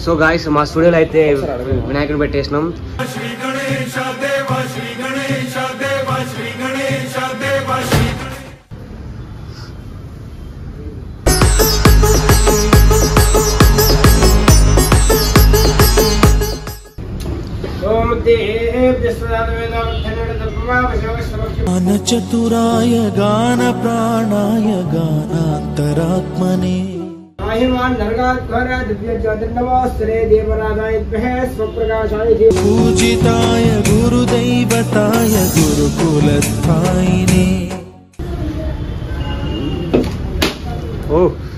So guys మా స్టూడియోలో అయితే వినాయకుడు పెట్టేసినాం చతురాయ గాన ప్రాణాయ గానాంతరాత్మనే महिमान नरगाध्वर दिव्य ज्योतिर्नमोस्तरे देवराजायद्भ्यः स्वप्रकाशाय పూజితాయ గురుదైవతాయ గురుకులస్థాయినే ఓ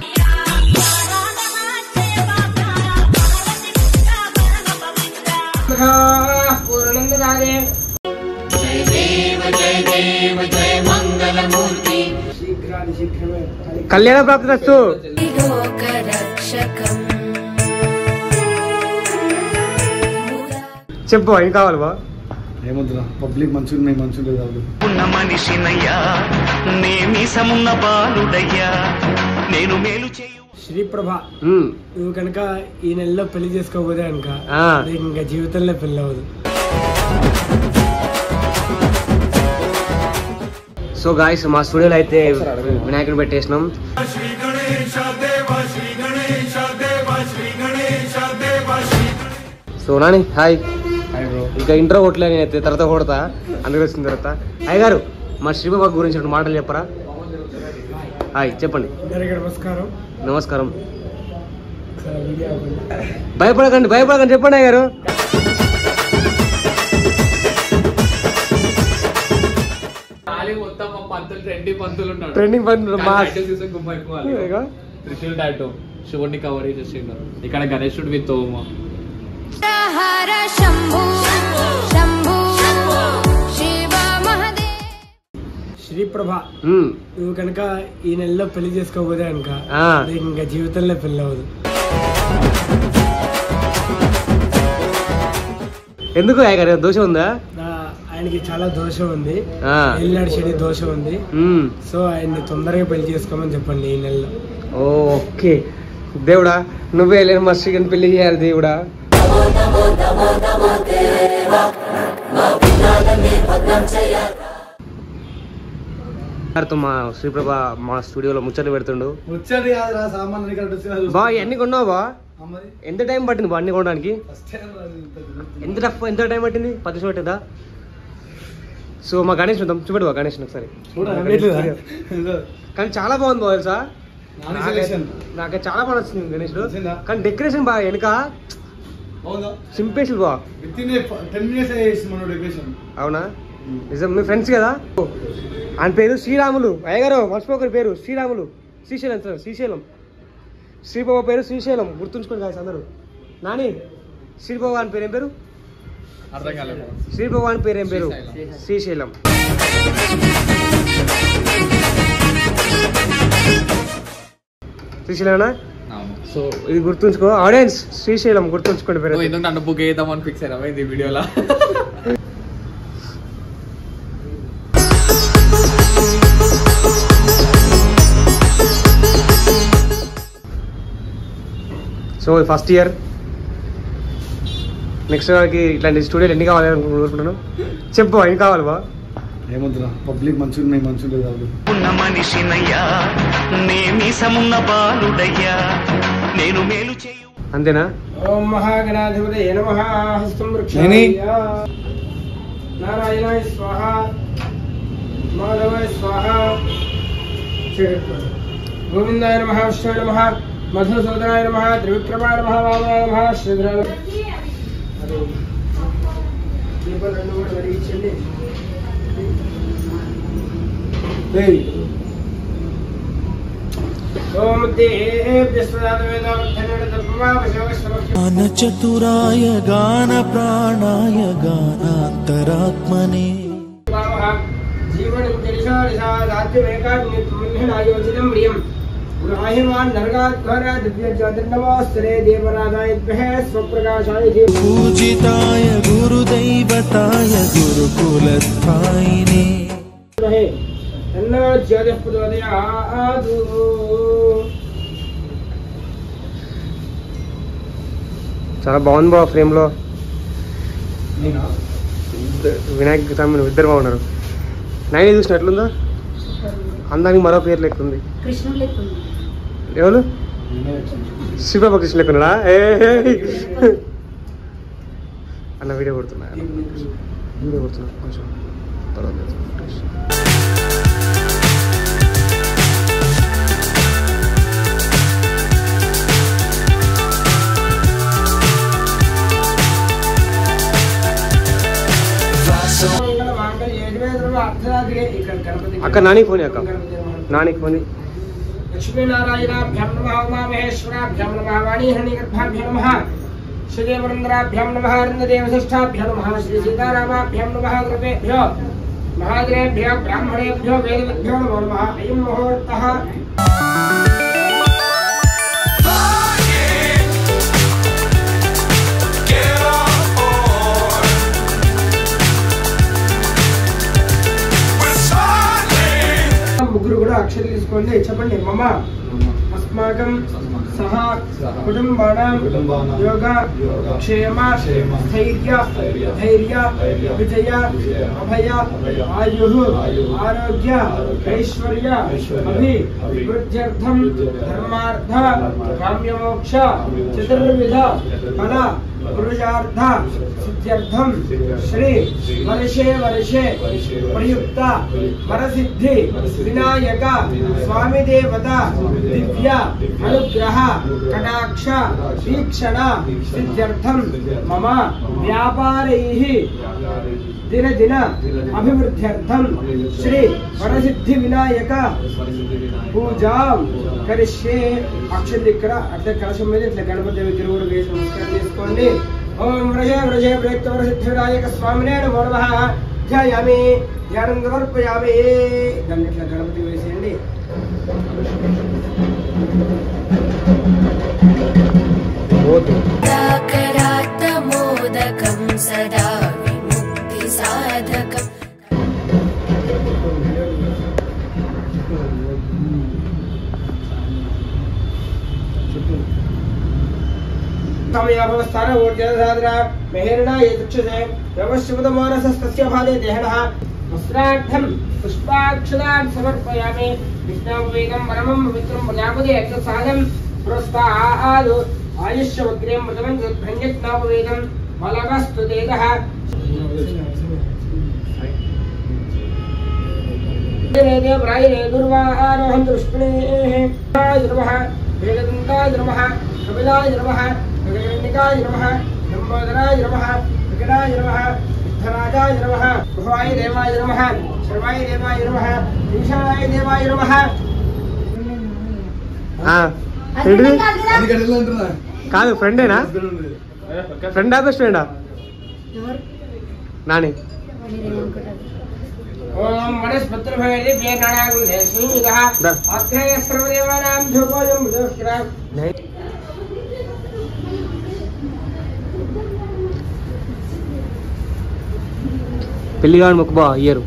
पूर्णन्दराजे शीघ्राति शीघ्रमे కళ్యాణ ప్రాప్తి రస్తు లోకరక్షకం చెప్పు ఏం కావాలి బా ఏమొద్దురా పబ్లిక్ మంచిగా ఉన్నాయి మంచిగా లేదు ఉన్న మనిషినయ్యా నేమి సమున్న బాలుడయ్యా నేను మేలు చేయు శ్రీప్రభ మ్మ్. నువ్వు కనుక ఈ నెలలో పెళ్లి చేసుకోకపోతే కనుక ఆ. నీకు ఇంకా జీవితంలో పెళ్ళి అవ్వదు సో గాయస్ మా స్టూడియోలో అయితే వినాయకుడు పెట్టేసినాం సో నాని హాయ్ ఇంకా ఇంట్రో కొట్టలే నేనైతే తర్వాత కొడతా అందుకు వచ్చిన తర్వాత అయ్య గారు మా శ్రీబాబా గురించి రెండు మాటలు చెప్పరా హాయ్ చెప్పండి అందరికీ నమస్కారం నమస్కారం ఒకసారి వీడియో ఆపండి. భయపడకండి భయపడకండి చెప్పండి అయ్య గారు ఖాళీ మొత్తం మా పంతులు ట్రెండీ పంతులు ఉన్నాడు ట్రెండింగ్ పని మా Tattoo చూస్తే గుమ్మ ఎక్కువ త్రిశూల్ టాటో శివుడిని కవర్ చేసిండు ఇక్కడ గణేశుడు విత్ ఓమ హర శంభు శంభు శివ మహదేవ శ్రీప్రభ మ్మ్. నువ్వు కనుక ఈ నెలలో పెళ్లి చేసుకోకపోతే కనుక ఆ. నీకు ఇంకా జీవితంలో పెళ్ళి అవ్వదు ఎందుకు అయ్య గారు దోషం ఉందా నా ఆయనకి చాలా దోషం ఉంది ఆ. ఎల్లాడి చెడి దోషం ఉంది మ్మ్. సో ఆయన్ని తొందరగా పెళ్లి చేసుకోమని చెప్పండి ఈ నెలలో ఓకే దేవుడా నువ్వే లేని మా శ్రీగన్ పెళ్లి చేయాలి దేవుడా గారితో మా శ్రీప్రభ మా స్టూడియోలో ముచ్చట్లు పెడుతుండు వచ్చాడు కాదురా సామాన్లు ఇక్కడ వచ్చిన బా ఇవన్నీ కొన్నావు బా ఎంత టైం పట్టింది బా అన్ని కొనడానికి ఎంత టఫ్ ఎంత టైం పట్టింది పది నిమిషం పట్టిందా సో మా గణేష్ చూద్దాం చూపెడు బా గణేష్ ఒకసారి కానీ చాలా బాగుంది బా తెలుసా నాకు చాలా బాగా నచ్చింది గణేష్ నచ్చిందా? కానీ డెకరేషన్ బాగా వెనక సింపేషన్ బా విత్ ఇన్ టెన్ మినిట్స్ చేసి మన డెకరేషన్ అవునా నిజం మీ ఫ్రెండ్స్ కదా ఆయన పేరు శ్రీరాములు అయ్యగారు మర్చిపోకరి పేరు శ్రీరాములు శ్రీశైలం సార్ శ్రీశైలం శ్రీబాబా పేరు శ్రీశైలం గుర్తుంచుకోండి కాదు అందరూ నాని శ్రీబాబా అని పేరు ఏం పేరు అర్థం కాలేదు శ్రీబాబా అని పేరు ఏం పేరు శ్రీశైలం శ్రీశైలమేనా సో ఇది గుర్తుంచుకో ఆడియన్స్ శ్రీశైలం గుర్తుంచుకోండి పేరు నువ్వు ఎందుకు నన్ను బుక్ చేద్దామని ఫిక్స్ అయినా ఇది వీడియోలో సో ఫస్ట్ ఇయర్ నెక్స్ట్ వారికి ఇట్లాంటి స్టూడియోలు ఎన్ని కావాలి అనుకుంటున్నాను చెప్పు ఎన్ని కావాలి బా ఏమొద్దురా పబ్లిక్ మంచిగా ఉన్నాయి మంచిగా లేదు ఉన్న మనిషినయ్యా నేమి సమున్న బాలుడయ్యా నేను మేలు చేయు అంతేనా ఓం మహాగణాధిపతయ నమః హస్తం నేని. వృక్షాయ నారాయణాయ స్వాహ మాధవాయ స్వాహ గోవిందాయ నమః విష్ణువే నమః మధుసూదనాయ నమః త్రివిక్రమాయ నమః వామనాయ నమః శ్రీధరాయ నమః. అదే. దీపాలు రెండు కూడా వెలిగించండి ఓం దేభ్య గాన చతురాయ గాన ప్రాణాయ గానాంతరాత్మనే జీవనం జలిషాదిశాదాద్యమేకాగ్నియోజితం ప్రియం గ్రాహిమాన్ నరగాధ్వర దివ్య జ్యోతిర్నమోస్తరే దేవరాజాయద్భ్యः స్వప్రకాశాయ పూజితాయ గురుదైవతాయ గురుకులస్థాయినే ధీమహి తన్నో జ్యోతిః ప్రచోదయాతు చాలా బాగుంది బాబా ఫ్రేమ్లో వినాయక స్వామి ఇద్దరు బాగున్నారు నైన్ చూసిన ఎట్లుందో అందానికి మరో పేరు లెక్కుంది కృష్ణుడు లెక్క ఉంది. ఎవరు శివబాబా కృష్ణ లెక్కున్నాడా ఏ అన్న వీడియో కొడుతున్నా వీడియో కొడుతున్నా కొంచెం తర్వాత చేస్తా. అక్క నానికి ఫోన్ అక్క నానికి ఫోన్ లక్ష్మీనారాయణాభ్యాం నమ ఉమామహేశ్వరాభ్యాం నమ వాణీహరణిగర్భాభ్యాం నమ శ్రీదేవరంద్రాభ్యాం నమ అరుణదేవశిష్టాభ్యాం నమ శ్రీ సీతారామాభ్యాం నమ కృపేభ్యో మహాదేవేభ్యో బ్రాహ్మణేభ్యో వేదవిభ్యో నమో నమ అయం ముహూర్తః ముగ్గురు కూడా అక్షరం తీసుకోండి చెప్పండి మమ అస్మాకం సహ కుటుంబానాం కుటుంబానాం యోగ యోగ క్షేమ క్షేమ స్థైర్య స్థైర్య ధైర్య ధైర్య విజయ విజయ అభయ అభయ ఆయు ఆయుః ఆరోగ్య ఆరోగ్య ఐశ్వర్య ఐశ్వర్య అభి అభి వృద్ధ్యర్థం వృద్ధ్యర్థం ధర్మార్థ ధర్మార్థ కామ్యమోక్ష కామ్యమోక్ష చతుర్విధ చతుర్విధ ఫల పురుషార్థ సిద్ధ్యర్థం సిద్ధ్యర్థం శ్రీ శ్రీ వర్షే వర్షే వర్షే వర్షే ప్రయుక్త ప్రయుక్త వరసిద్ధి వరసిద్ధి వినాయక వినాయక స్వామి దేవత స్వామి దేవత దివ్య దివ్య అనుగ్రహ అనుగ్రహ కటాక్ష కటాక్ష వీక్షణ వీక్షణ సిద్ధ్యర్థం సిద్ధ్యర్థం మమ మమ వ్యాపారై దిన దిన అభివృద్ధ్యర్థం శ్రీ వరసిద్ధి వినాయక పూజాం కరిష్యే అక్షరం ఇక్కడ అట్లా కలశం మీద ఇట్లా గణపతి దేవి తిరుగుడు వేసి నమస్కారం చేసుకోండి ఓం వ్రజే వ్రజే ప్రయుక్త వరసిద్ధి వినాయక స్వామినే నమో నమః ధ్యాయామి ధ్యానం సమర్పయామి దాన్ని ఇట్లా గణపతి వేసేయండి करात्तमोदकं सदा विमुक्तिसाधकम् సమయాభవస్థాన ఊర్జనసాధన మెహేరణ యచక్షుషే వ్యవశ్యముదమానసస్తస్య భాదే దేహనః వస్త్రార్థం పుష్పాక్షదాన్ సమర్పయామి విష్ణువేదం పరమం పవిత్రం ప్రజాపతి యజ్ఞసాధం పురస్తాదు ఆయుష్యమగ్రేం మృతమం భంజజ్ఞాపవేదం బలవస్తు దేదః ేదే ప్రాయే దుర్వారోహం దృష్ణేః నమః వేదదంతాయ నమః కపిలాయ నమః గగనికాయ నమః లంబోదరాయ నమః వికటాయ నమః సిద్ధరాజాయ నమః భవాయ దేవాయ నమః శర్వాయ దేవాయ నమః ఈశానాయ దేవాయ నమః ఆ, ఏంటిది? అందుకని వెళ్ళంటున్నా కాదు ఫ్రెండేనా ఫ్రెండా బెస్ట్ ఫ్రెండా ఎవరు నాని మీరేమనుకుంటారు ఓం వనస్పత్రభవేది ప్రేరణాగుండే శ్రీమిదః దా. అత్రేయ సర్వదేవానాం ధూపోయం మృదోష్కరా పెళ్లి కాని మొక్కు బా ఇయ్యరు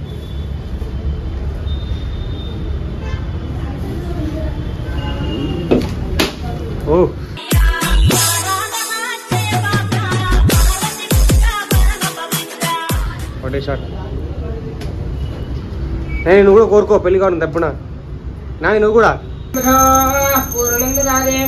ఓ ఒకటే షాట్ నేను నువ్వు కూడా కోరుకో పెళ్లి కావాలి తప్పున నాని నువ్వు కూడా పూర్ణందరాదే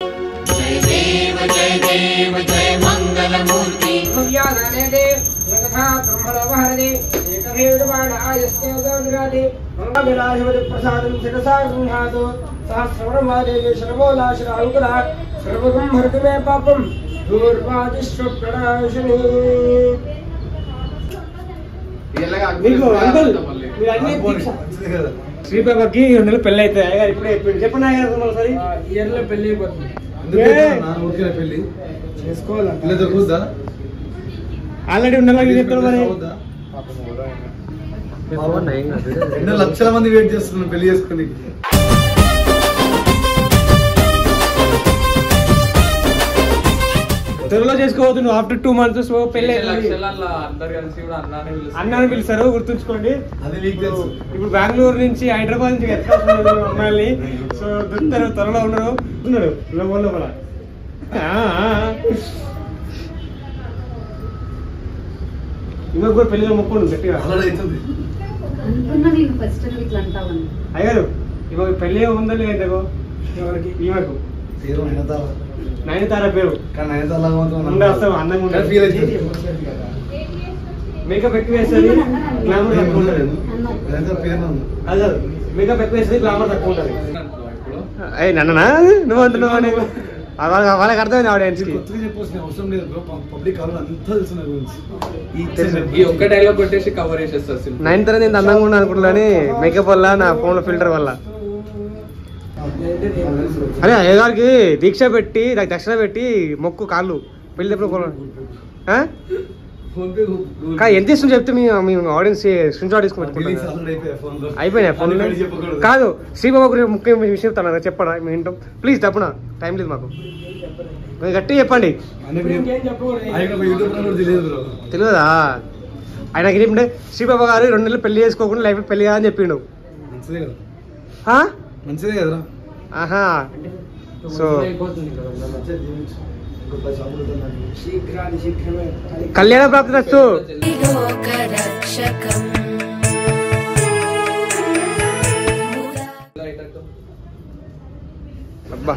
భవ్యానానేదే ఏకథా బ్రహ్మణో వహరదే ఏకభేదమాణాయస్తేదోదిరాదే మంగళాధిపతి ప్రసాదం శిరసా గృహాతు సహస్రవణమాదేవి శరవోలాశరాంకుల సర్వగం హరితు మే పాపం దూర్వాదిశ్వ ప్రణాశిని మీకు అంకుల్ మీరు అన్ని దీక్ష శ్రీబాబాకి రెండు నెలలు పెళ్ళి అయితే అయ్యగారు ఇప్పుడే చెప్పిండు చెప్పండి అయ్యగారు ఒకసారి ఇయర్లో పెళ్ళి అయిపోతుంది ఊరికే పెళ్ళి చేసుకోవాలి ఇలా దొరుకుద్దా ఆల్రెడీ ఉండాలని చెప్తారు మరి అవుద్దా? ఎన్నో లక్షల మంది వెయిట్ చేస్తున్నారు పెళ్లి చేసుకుని త్వరలో చేసుకోవద్దు నువ్వు ఆఫ్టర్ టూ మంత్స్ పెళ్ళి అవుతుంది. లక్షలలో అందరు కలిసి కూడా అన్నానే పిలుస్తారు అన్నాన్ని పిలుస్తారు గుర్తుంచుకోండి అది నీకు తెలుసు ఇప్పుడు బెంగళూరు నుంచి హైదరాబాద్ నుంచి ఎట్లా వస్తున్నారు అమ్మాయిల్ని సో దొరుకుతారు త్వరలో ఉన్నారు ఉన్నాడు లోపల లోపల ఆ, ఆ. ఇంకా కూడా పెళ్లి మొక్కుండు గట్టిగా అలా అవుతుంది అనుకున్నా నేను ఫస్ట్ ఇట్లా అంటావని అయ్యారు ఇవాళ పెళ్లి ఉందా లేదంటే ఎవరికి ఈమెకు పేరు నయనతార నయనతార పేరు కానీ నయనతార మాత్రం ఉండే వస్తాం అందంగా ఉంటుంది ఫీల్ అవుతుంది మేకప్ ఎక్కువ వేస్తుంది గ్లామర్ తక్కువ ఉంటుంది నయనతార పేరు ఉంది అదే మేకప్ ఎక్కువ వేస్తుంది గ్లామర్ తక్కువ ఉంటుంది ఇప్పుడు అయ్యి నన్ననా నువ్వు అంటున్నావు అని వాళ్ళ వాళ్ళకి అర్థమైంది ఆడియన్స్ కి కొత్తగా చెప్పాల్సిన అవసరం లేదు బ్రో పబ్లిక్ కావాలి అంతా తెలుసు నా గురించి ఈ ఈ ఒక్క డైలాగ్ కొట్టేసి కవర్ చేసేస్తారు simple. నైన్ తర్వాత నేను అందంగా ఉన్నా అనుకుంటున్నాను మేకప్ వల్ల నా ఫోన్ లో ఫిల్టర్ వల్ల అరే అయ్య గారికి దీక్ష పెట్టి నాకు దక్షిణ పెట్టి మొక్కు కాళ్ళు పెళ్లి ఎప్పుడు కొన- ఆ? ఫోన్ పే గూగుల్ కా ఎంత ఇస్తుంది చెప్తే మీ మీ ఆడియన్స్ స్క్రీన్ షాట్ తీసుకుని బిల్లింగ్స్ పెట్టుకుంటాను ఆల్రెడీ అయిపోయాయి ఫోన్ లో అయిపోయినాయి ఫోన్ అది బయట చెప్పకూడదు. కాదు శ్రీబాబు గురించి ముఖ్యమైన విషయం చెప్తాను కదా చెప్పడా మీ వింటాం ప్లీజ్ తప్పున టైం లేదు మాకు మీరు గట్టిగా చెప్పండి అన్ని వీడియో- ఇంకేం చెప్పకూడదు. ఆయన ఒక యూట్యూబ్ కూడా తెలియదు బ్రో తెలియదా ఆయనకి ఏంటంటే శ్రీబాబు గారు రెండు నెలలు పెళ్లి చేసుకోకుండా లైఫ్ పెళ్లి కాదని చెప్పిండు మంచిదే కదా ఆ? మంచిదే కదరా ఆహా సో మంచిగా జీవించు గొప్ప షాపులు ఉన్నాయి. శీఘ్రాది శీఘ్రమే అది కళ్యాణ ప్రాప్తి రస్తు లోకరక్షకం అబ్బా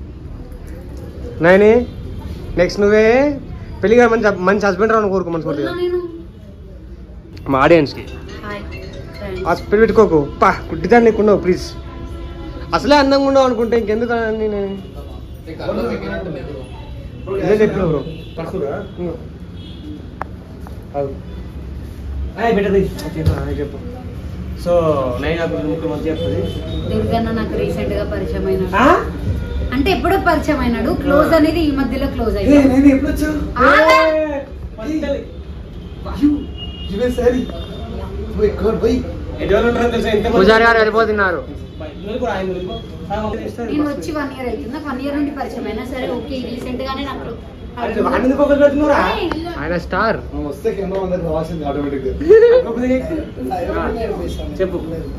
నైని నెక్స్ట్ నువ్వే పెళ్లి గారు మంచి మంచి హస్బెండ్ రావని కోరుకో మంచి ఉన్నా నేను మా ఆడియన్స్కి హాయ్ ఫ్రెండ్స్ ఆ స్పెల్ పెట్టుకోకు పా గుడ్డిదాన్ని నీకున్నావు ప్లీజ్ అసలే అందంగా ఉండవు అనుకుంటే ఇంకెందుకు అని నేను నీకు అర్థం ఎక్కినట్టు లేదు. ఇదే చెప్పిన బ్రో చెప్పు సో నైన్ ముఖ్య మంచి చెప్తుంది దుర్గన్న నాకు రీసెంట్ గా పరిచయం అయినాడు అంటే ఎప్పుడో పరిచయం అయినాడు క్లోజ్ అనేది ఈ మధ్యలో క్లోజ్ ఏ, అయ్యాడు నేను ఎప్పుడు వచ్చావు ఇవే సారీ పోయి కోట్ పోయి పూజారి గారు వెళ్ళిపోతున్నారు నేను వచ్చి వన్ ఇయర్ అవుతుంది నాకు వన్ ఇయర్ నుండి పరిచయం అయినా సరే ఓకే రీసెంట్ గానే నాకు ఆయన స్టార్ మనం వస్తే కెమెరా అందరికి రావాల్సింది ఆటోమేటిక్ చెప్పు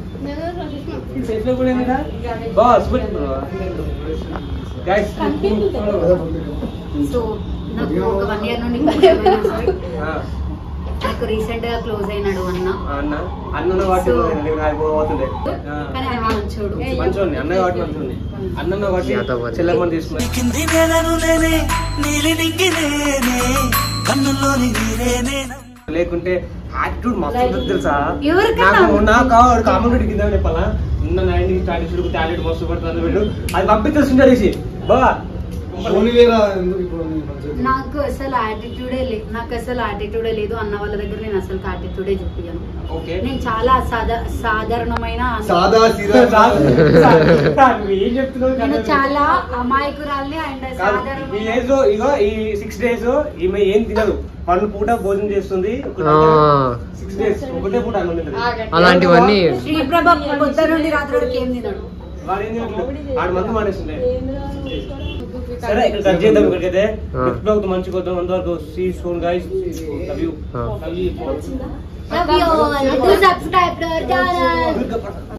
బాస్ గైస్ సో నాకు ఒక వన్ ఇయర్ నుండి పరిచయం అయినా సరే నాకు రీసెంట్ గా క్లోజ్ అయినాడు అన్న అన్న అన్న వాటి పోతుండే కానీ ఆయన మంచోడు మంచోడిని అన్నయ్య వాటి మంచోడిని అన్న వాటి చెల్లెమ్మని తీసుకున్నా కింది నేలను నేనే నీలి నింగి నేనే కన్నుల్లోని నీరేనే లేకుంటే యాటిట్యూడ్ మస్తు ఉంటుంది తెలుసా ఎవరికన్నా నాకు నాకు కామెంట్ కింద చెప్పాలా ఉన్న నైన్ స్టార్ట్ టాలెంట్ మస్తు పడుతుంది వీళ్ళు అది పంపించేస్తుంటే అడిగి బా ఫోన్ వేరా ఎందుకు ఇప్పుడు నీ పంచాయతీ? నాకు అసలు యాటిట్యూడే లేదు నాకు అసలు యాటిట్యూడే లేదు అన్న వాళ్ళ దగ్గర నేను అసలు యాటిట్యూడే చూపించాను ఓకే నేను చాలా సాదా సాధారణమైన సాదా సీదా ఏం చెప్తున్నావు నేను కదా? చాలా అమాయకురాల్ని అండ్ కాదు, ఈ సాధారణమైన ఏజ్ లో ఇగో ఈ సిక్స్ డేస్ ఈమె ఏం తినదు పన్ను పూట భోజనం చేస్తుంది సిక్స్ డేస్ ఒకటే పూట అన్నం తింటది. అలాంటివన్నీ శ్రీప్రభ పొద్దు నుండి రాత్రి వరకు ఏం తినడు వాడు ఏం తినట్లేదు ఆడు మందు మానేస్తుండే సరే ఇక్కడ కట్ చేద్దాం ఇక్కడికైతే ఆ. నెక్స్ట్ బ్లాగ్ మంచిగా వద్దాం అంతవరకు see soon guys love you ah. Love you Love you all. Do subscribe to our channel.